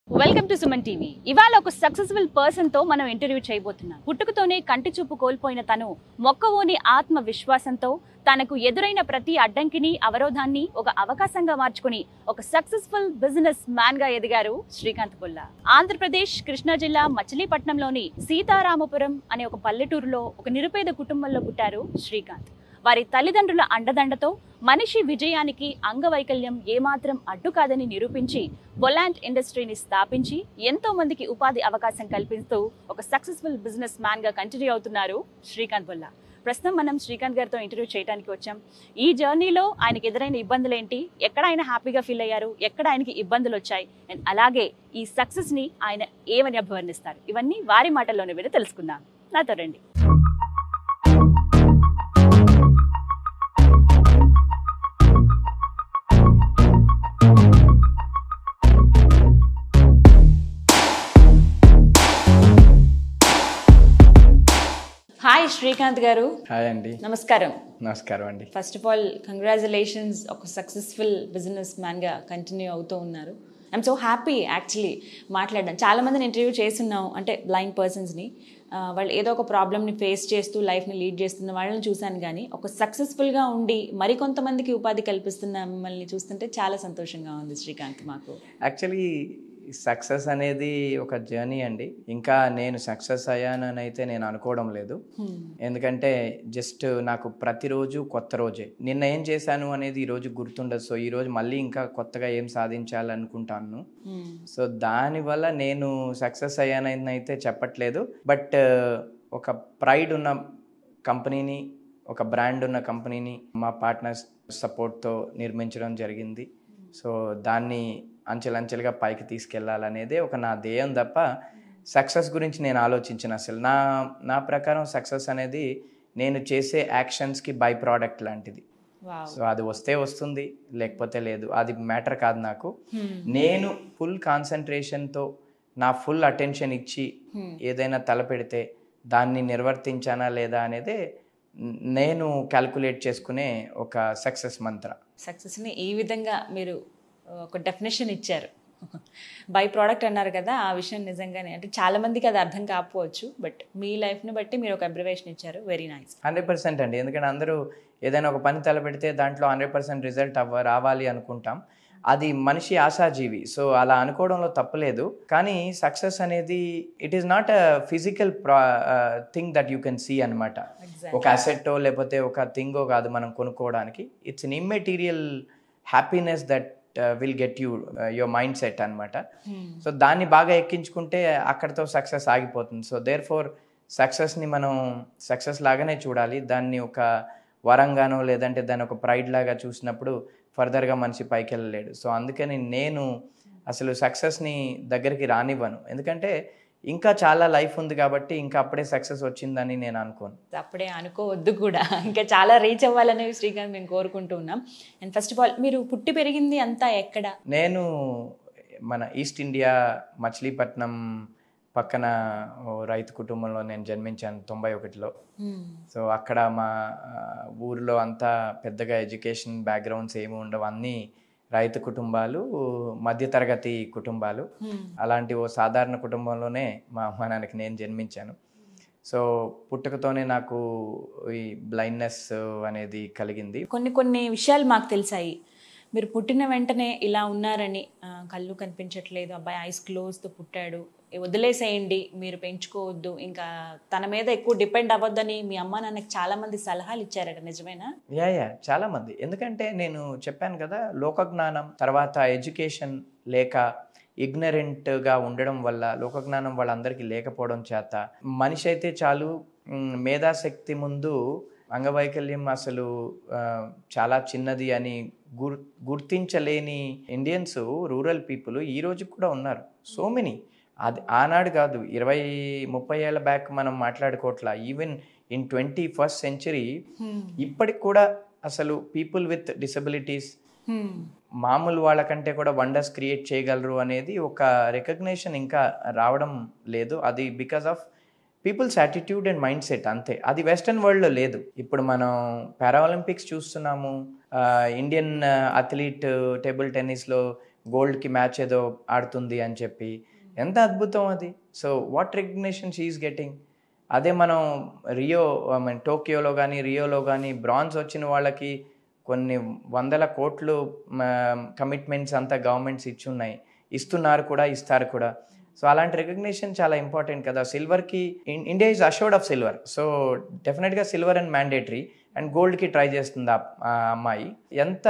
Welcome to Suman TV ఇవాళ ఒక successful person తో మనం ఇంటర్వ్యూ చేయబోతున్నాం పుట్టుకతోనే కంటి చూపు కోల్పోయిన తను మొక్కవోని ఆత్మ విశ్వాసంతో తనకు ఎదురైన ప్రతి అడ్డంకిని అవరోధాన్ని ఒక అవకాశంగా మార్చుకుని ఒక సక్సెస్ఫుల్ బిజినెస్ మ్యాన్ గా ఎదిగారు శ్రీకాంత్ పుల్లా ఆంధ్రప్రదేశ్ కృష్ణా జిల్లా మచిలీపట్నంలోని సీతారామపురం అనే ఒక పల్లెటూరులో ఒక నిరుపేద కుటుంబంలో పుట్టారు శ్రీకాంత్ వారి తల్లిదండ్రుల అండదండతో మనిషి విజయానికి అంగవైకల్యం ఏమాత్రం అడ్డు కాదని నిరూపించి బొలాంట్ ఇండస్ట్రీని స్థాపించి ఎంతో మందికి ఉపాధి అవకాశం కల్పిస్తూ ఒక సక్సెస్ఫుల్ బిజినెస్ మ్యాన్ గా కంటిన్యూ అవుతున్నారు శ్రీకాంత్ బొల్లా ప్రస్తుతం మనం శ్రీకాంత్ గారితో ఇంటర్వ్యూ చేయడానికి వచ్చాం ఈ జర్నీలో ఆయనకి ఎదురైన ఇబ్బందులు ఏంటి ఎక్కడ ఆయన హ్యాపీగా ఫీల్ అయ్యారు ఎక్కడ ఆయనకి ఇబ్బందులు వచ్చాయి అండ్ అలాగే ఈ సక్సెస్ ని ఆయన ఏమని అభివర్ణిస్తారు ఇవన్నీ వారి మాటల్లోనే విని తెలుసుకుందాం నాతో రండి హాయ్ శ్రీకాంత్ గారు హాయ్ అండి నమస్కారం నమస్కారం అండి ఫస్ట్ ఆఫ్ ఆల్ కంగ్రాచులేషన్స్ ఒక సక్సెస్ఫుల్ బిజినెస్ మ్యాన్గా కంటిన్యూ అవుతూ ఉన్నారు ఐఎమ్ సో హ్యాపీ యాక్చువల్లీ మాట్లాడడం చాలా మందిని ఇంటర్వ్యూ చేస్తున్నాం అంటే బ్లైండ్ పర్సన్స్ని వాళ్ళు ఏదో ఒక ప్రాబ్లమ్ని ఫేస్ చేస్తూ లైఫ్ని లీడ్ చేస్తున్న వాళ్ళని చూశాను కానీ ఒక సక్సెస్ఫుల్గా ఉండి మరికొంతమందికి ఉపాధి కల్పిస్తున్న మిమ్మల్ని చూస్తుంటే చాలా సంతోషంగా ఉంది శ్రీకాంత్ మాకు యాక్చువల్లీ సక్సెస్ అనేది ఒక జర్నీ అండి ఇంకా నేను సక్సెస్ అయ్యానని అయితే నేను అనుకోవడం లేదు ఎందుకంటే జస్ట్ నాకు ప్రతిరోజు కొత్త రోజే నిన్న ఏం చేశాను అనేది ఈరోజు గుర్తుండదు సో ఈరోజు మళ్ళీ ఇంకా కొత్తగా ఏం సాధించాలనుకుంటాను సో దానివల్ల నేను సక్సెస్ అయ్యానని అయితే చెప్పట్లేదు బట్ ఒక ప్రైడ్ ఉన్న కంపెనీని ఒక బ్రాండ్ ఉన్న కంపెనీని మా పార్ట్నర్స్ సపోర్ట్తో నిర్మించడం జరిగింది సో దాన్ని అంచెలంచెలుగా పైకి తీసుకెళ్లాలనేదే ఒక నా ధ్యేయం తప్ప సక్సెస్ గురించి నేను ఆలోచించిన అసలు నా నా ప్రకారం సక్సెస్ అనేది నేను చేసే యాక్షన్స్కి బై ప్రోడక్ట్ లాంటిది వావ్ సో అది వస్తే వస్తుంది లేకపోతే లేదు అది మ్యాటర్ కాదు నాకు నేను ఫుల్ కాన్సన్ట్రేషన్తో నా ఫుల్ అటెన్షన్ ఇచ్చి ఏదైనా తలపెడితే దాన్ని నిర్వర్తించానా లేదా అనేది నేను క్యాల్కులేట్ చేసుకునే ఒక సక్సెస్ మంత్ర సక్సెస్ని ఈ విధంగా మీరు ఒక డెఫినేషన్ ఇచ్చారు బై ప్రోడక్ట్ అన్నారు కదా ఆ విషయం నిజంగానే అంటే చాలా మందికి అది అర్థం కాకపోవచ్చు బట్ మీ లైఫ్ని బట్టి మీరు ఒక అబ్రివేషన్ ఇచ్చారు వెరీ నైస్ హండ్రెడ్ పర్సెంట్ అండి ఎందుకంటే అందరూ ఏదైనా ఒక పని తలపెడితే దాంట్లో హండ్రెడ్ పర్సెంట్ రిజల్ట్ అవ్వ రావాలి అనుకుంటాం అది మనిషి ఆశాజీవి సో అలా అనుకోవడంలో తప్పలేదు కానీ సక్సెస్ అనేది it is not a physical thing that you can see అనమాట ఒక అసెట్టో లేకపోతే ఒక థింగో కాదు మనం కొనుక్కోవడానికి it's an immaterial happiness that will get you your mindset అనమాట సో దాన్ని బాగా ఎక్కించుకుంటే అక్కడితో సక్సెస్ ఆగిపోతుంది సో దేర్ ఫోర్ సక్సెస్ని మనం సక్సెస్ లాగానే చూడాలి దాన్ని ఒక వరంగానో లేదంటే దాన్ని ఒక ప్రైడ్ లాగా చూసినప్పుడు ఫర్దర్గా మనిషి పైకి వెళ్ళలేడు సో అందుకని నేను అసలు సక్సెస్ని దగ్గరికి రానివ్వను ఎందుకంటే ఇంకా చాలా లైఫ్ ఉంది కాబట్టి ఇంకా అప్పుడే సక్సెస్ వచ్చిందని నేను అనుకోను అప్పుడే అనుకోవద్దు కూడా ఇంకా చాలా రీచ్ అవ్వాలని శ్రీకాంత్ మేము కోరుకుంటూ ఉన్నాం అండ్ ఫస్ట్ ఆఫ్ ఆల్ మీరు పుట్టి పెరిగింది అంతా ఎక్కడ నేను మన ఈస్ట్ ఇండియా మచిలీపట్నం పక్కన ఓ రైతు కుటుంబంలో నేను జన్మించాను తొంభై ఒకటిలో సో అక్కడ మా ఆ, ఊరిలో అంతా పెద్దగా ఎడ్యుకేషన్ బ్యాక్గ్రౌండ్స్ ఏమి ఉండవు అన్నీ రైతు కుటుంబాలు మధ్యతరగతి కుటుంబాలు అలాంటి ఓ సాధారణ కుటుంబంలోనే మా అమ్మ నాన్నకి నేను జన్మించాను సో పుట్టుకతోనే నాకు ఈ బ్లైండ్నెస్ అనేది కలిగింది కొన్ని కొన్ని విషయాలు మాకు తెలిసాయి మీరు పుట్టిన వెంటనే ఇలా ఉన్నారని ఆ, కళ్ళు కనిపించట్లేదు అబ్బాయి ఐస్ క్లోజ్తో పుట్టాడు ఏ వదిలేసేయండి మీరు పెంచుకోవద్దు ఇంకా తన మీద ఎక్కువ డిపెండ్ అవ్వద్దని మీ అమ్మ నాన్నకి చాలా మంది సలహాలు ఇచ్చారట నిజమేనా యా యా చాలా మంది ఎందుకంటే నేను చెప్పాను కదా లోకజ్ఞానం తర్వాత ఎడ్యుకేషన్ లేక ఇగ్నరెంట్గా ఉండడం వల్ల లోకజ్ఞానం వాళ్ళందరికీ లేకపోవడం చేత మనిషి అయితే చాలు మ్, మేధాశక్తి ముందు అంగవైకల్యం అసలు ఆ, చాలా చిన్నది అని గుర్ గుర్తించలేని ఇండియన్స్ రూరల్ పీపుల్ ఈ రోజు కూడా ఉన్నారు సో మెనీ అది ఆనాడు కాదు ఇరవై ముప్పై ఏళ్ళ బ్యాక్ మనం మాట్లాడుకోవట్లా even in twenty first century ఇప్పటికి కూడా అసలు పీపుల్ విత్ డిసబిలిటీస్ మామూలు వాళ్ళకంటే కూడా వండర్స్ క్రియేట్ చేయగలరు అనేది ఒక రికగ్నేషన్ ఇంకా రావడం లేదు అది because of people's attitude and mindset అంతే అది వెస్టర్న్ వరల్డ్లో లేదు ఇప్పుడు మనం పారాలింపిక్స్ చూస్తున్నాము ఇండియన్ అథ్లీట్ టేబుల్ టెన్నిస్లో గోల్డ్కి మ్యాచ్ ఏదో ఆడుతుంది అని చెప్పి ఎంత అద్భుతం అది so what recognition she's getting అదే మనం రియో ఐ మీన్ టోక్యోలో కానీ రియోలో కానీ బ్రాంజ్ వచ్చిన వాళ్ళకి కొన్ని వందల కోట్లు కమిట్మెంట్స్ అంతా గవర్నమెంట్స్ ఇచ్చి ఉన్నాయి ఇస్తున్నారు కూడా ఇస్తారు కూడా సో అలాంటి రికగ్నిషన్ చాలా ఇంపార్టెంట్ కదా సిల్వర్కి India is assured of silver so డెఫినెట్గా సిల్వర్ అండ్ మ్యాండేటరీ అండ్ గోల్డ్కి ట్రై చేస్తుంది ఆ ఆ అమ్మాయి ఎంత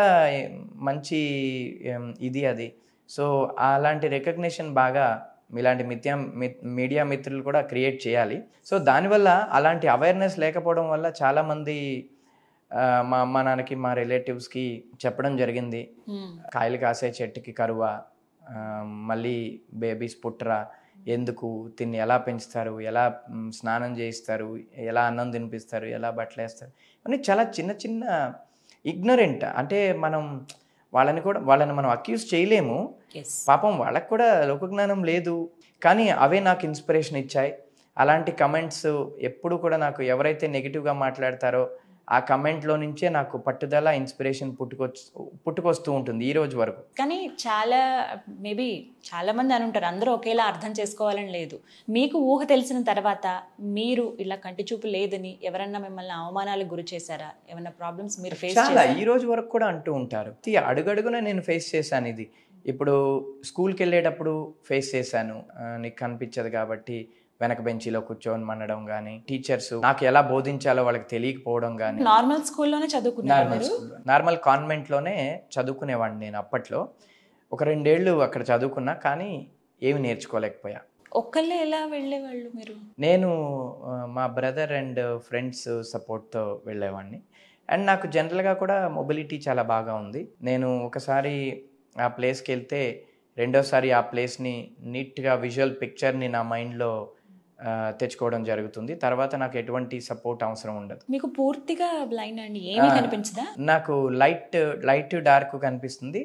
మంచి ఏం, ఇది అది సో అలాంటి రికగ్నిషన్ బాగా ఇలాంటి మిథ్యా మీడియా మిత్రులు కూడా క్రియేట్ చేయాలి సో దానివల్ల అలాంటి అవేర్నెస్ లేకపోవడం వల్ల చాలామంది ఆ, మా అమ్మ నాన్నకి మా రిలేటివ్స్కి చెప్పడం జరిగింది కాయలు కాసే చెట్టుకి కరువా ఆ, మళ్ళీ బేబీస్ పుట్టరా ఎందుకు తిన్ని ఎలా పెంచుతారు ఎలా మ్, స్నానం చేయిస్తారు ఎలా అన్నం తినిపిస్తారు ఎలా బట్టలు వేస్తారు అని చాలా చిన్న చిన్న ఇగ్నరెంట్ అంటే మనం వాళ్ళని కూడా వాళ్ళని మనం అక్యూజ్ చేయలేము ఎస్ పాపం వాళ్ళకి కూడా లోకజ్ఞానం లేదు కానీ అవే నాకు ఇన్స్పిరేషన్ ఇచ్చాయి అలాంటి కమెంట్స్ ఎప్పుడు కూడా నాకు ఎవరైతే నెగిటివ్గా మాట్లాడతారో ఆ కమెంట్లో నుంచే నాకు పట్టుదల ఇన్స్పిరేషన్ పుట్టుకొచ్చు పుట్టుకొస్తూ ఉంటుంది ఈ రోజు వరకు కానీ చాలా మేబీ చాలా మంది అని ఉంటారు అందరూ ఒకేలా అర్థం చేసుకోవాలని లేదు మీకు ఊహ తెలిసిన తర్వాత మీరు ఇలా కంటి చూపు లేదని ఎవరన్నా మిమ్మల్ని అవమానాలకు గురి చేశారా ఏమైనా ప్రాబ్లమ్స్ మీరు ఫేస్ చాలా ఈ రోజు వరకు కూడా అంటూ ఉంటారు తీ అడుగడుగున నేను ఫేస్ చేశాను ఇది ఇప్పుడు స్కూల్కి వెళ్ళేటప్పుడు ఫేస్ చేశాను ఆ, నీకు కనిపించదు కాబట్టి వెనక బెంచీలో కూర్చొని మనడం కానీ టీచర్స్ నాకు ఎలా బోధించాలో వాళ్ళకి తెలియకపోవడం కానీ నార్మల్ స్కూల్లోనే చదువుకున్నారు నార్మల్ మీరు స్కూల్ నార్మల్ కాన్వెంట్లోనే చదువుకునేవాడిని నేను అప్పట్లో ఒక రెండేళ్ళు అక్కడ చదువుకున్నా కానీ ఏమి నేర్చుకోలేకపోయా ఒక్కళ్ళే ఎలా వెళ్ళేవాళ్ళు మీరు నేను ఆ, మా బ్రదర్ అండ్ ఫ్రెండ్స్ సపోర్ట్తో వెళ్ళేవాడిని అండ్ నాకు జనరల్గా కూడా మొబిలిటీ చాలా బాగా ఉంది నేను ఒకసారి ఆ ప్లేస్కి వెళ్తే రెండోసారి ఆ ప్లేస్ని నీట్గా విజువల్ పిక్చర్ని నా మైండ్లో తెచ్చుకోవడం జరుగుతుంది తర్వాత నాకు ఎటువంటి సపోర్ట్ అవసరం ఉండదు మీకు పూర్తిగా బ్లైండ్ అండి ఏమీ ఆ, కనిపించదా నాకు లైట్ లైట్ డార్క్ కనిపిస్తుంది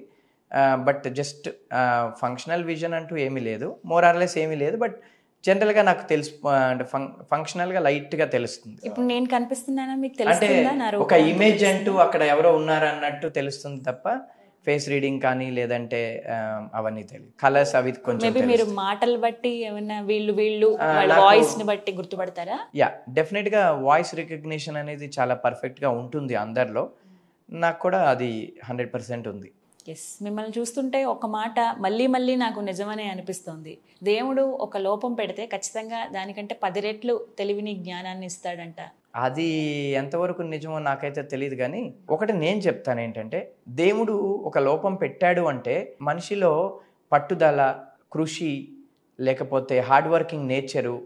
బట్ జస్ట్ ఫంక్షనల్ విజన్ అంటూ ఏమీ లేదు మోర్ ఆర్లెస్ ఏమీ లేదు బట్ జనరల్గా నాకు తెలుసు అంటే ఫంక్షనల్గా లైట్గా తెలుస్తుంది ఇప్పుడు నేను కనిపిస్తున్నానా మీకు అంటే తెలుస్తుందా నా ఒక రూపం ఇమేజ్ అంటూ అక్కడ ఎవరో ఉన్నారు అన్నట్టు తెలుస్తుంది తప్ప ఫేస్ రీడింగ్ కానీ లేదంటే ఆ, అవన్నీ తెలియదు కలర్స్ అవి కొంచెం మేబీ మీరు తెలుస్తాయి. మాటలు బట్టి ఏమన్నా వీళ్ళు వీళ్ళు ఆ, వాళ్ళ నాకు- వాయిస్ ని బట్టి గుర్తుపడతారా యా డెఫినెట్గా వాయిస్ రికగ్నిషన్ అనేది చాలా పర్ఫెక్ట్గా ఉంటుంది అందరిలో నాకు కూడా అది హండ్రెడ్ పర్సెంట్ ఉంది ఎస్ మిమ్మల్ని చూస్తుంటే ఒక మాట మళ్ళీ మళ్ళీ నాకు నిజమనే అనిపిస్తోంది దేవుడు ఒక లోపం పెడితే ఖచ్చితంగా దానికంటే పది రెట్లు తెలివిని జ్ఞానాన్ని ఇస్తాడంట అది ఎంతవరకు నిజమో నాకైతే తెలియదు కానీ ఒకటి నేను చెప్తాను ఏంటంటే దేవుడు ఒక లోపం పెట్టాడు అంటే మనిషిలో పట్టుదల కృషి లేకపోతే హార్డ్ వర్కింగ్ నేచరు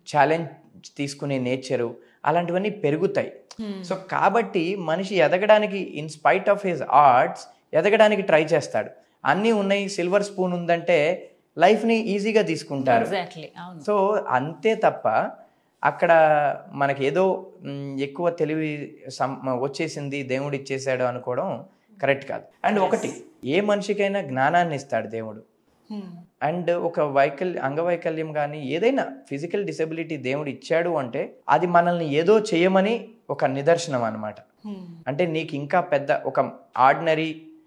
ఛాలెంజ్ తీసుకునే నేచరు అలాంటివన్నీ పెరుగుతాయి సో కాబట్టి మనిషి ఎదగడానికి in spite of his arts ఎదగడానికి ట్రై చేస్తాడు అన్నీ ఉన్నాయి సిల్వర్ స్పూన్ ఉందంటే లైఫ్ని ఈజీగా తీసుకుంటారు ఎగ్జాక్ట్లీ అవును సో అంతే తప్ప అక్కడ మనకి ఏదో మ్, ఎక్కువ తెలివి సం వచ్చేసింది దేవుడు ఇచ్చేసాడు అనుకోవడం కరెక్ట్ కాదు అండ్ ఒకటి ఏ మనిషికైనా జ్ఞానాన్ని ఇస్తాడు దేవుడు Hmm. అండ్ ఒక వైకల్ అంగవైకల్యం కానీ ఏదైనా ఫిజికల్ డిసెబిలిటీ దేవుడు ఇచ్చాడు అంటే అది మనల్ని ఏదో చేయమని ఒక నిదర్శనం అన్నమాట Hmm. అంటే నీకు ఇంకా పెద్ద ఒక ఆర్డినరీ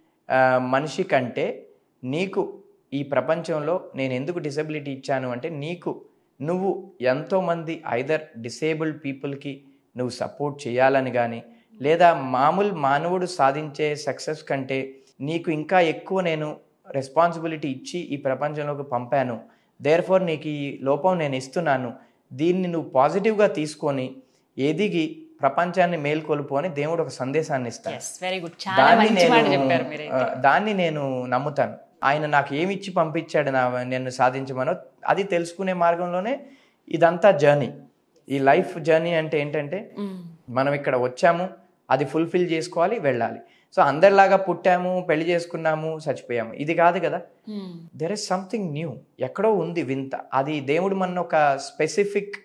మనిషి కంటే నీకు ఈ ప్రపంచంలో నేను ఎందుకు డిసెబిలిటీ ఇచ్చాను అంటే నీకు నువ్వు ఎంతోమంది ఐదర్ డిసేబుల్డ్ పీపుల్కి నువ్వు సపోర్ట్ చేయాలని కానీ లేదా మామూలు మానవుడు సాధించే సక్సెస్ కంటే నీకు ఇంకా ఎక్కువ నేను రెస్పాన్సిబిలిటీ ఇచ్చి ఈ ప్రపంచంలోకి పంపాను దేర్ ఫోర్ నీకు ఈ లోపం నేను ఇస్తున్నాను దీన్ని నువ్వు పాజిటివ్గా తీసుకొని ఎదిగి ప్రపంచాన్ని మేల్కొలుపు అని దేవుడు ఒక సందేశాన్ని ఇస్తాడు ఎస్ వెరీ గుడ్ చాలా దాన్ని మంచి మాట నేను చెప్పారు మీరు ఆ, దాన్ని నేను నమ్ముతాను ఆయన నాకు ఏమి ఇచ్చి పంపించాడు నా నేను సాధించమనో అది తెలుసుకునే మార్గంలోనే ఇదంతా జర్నీ ఈ లైఫ్ జర్నీ అంటే ఏంటంటే మనం ఇక్కడ వచ్చాము అది ఫుల్ఫిల్ చేసుకోవాలి వెళ్ళాలి సో అందరిలాగా పుట్టాము పెళ్లి చేసుకున్నాము చచ్చిపోయాము ఇది కాదు కదా దెర్ ఇస్ సంథింగ్ న్యూ ఎక్కడో ఉంది వింత అది దేవుడు మన ఒక స్పెసిఫిక్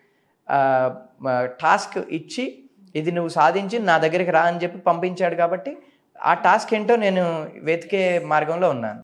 టాస్క్ ఇచ్చి ఇది నువ్వు సాధించి నా దగ్గరికి రా అని చెప్పి పంపించాడు కాబట్టి ఆ టాస్క్ ఏంటో నేను వెతికే మార్గంలో ఉన్నాను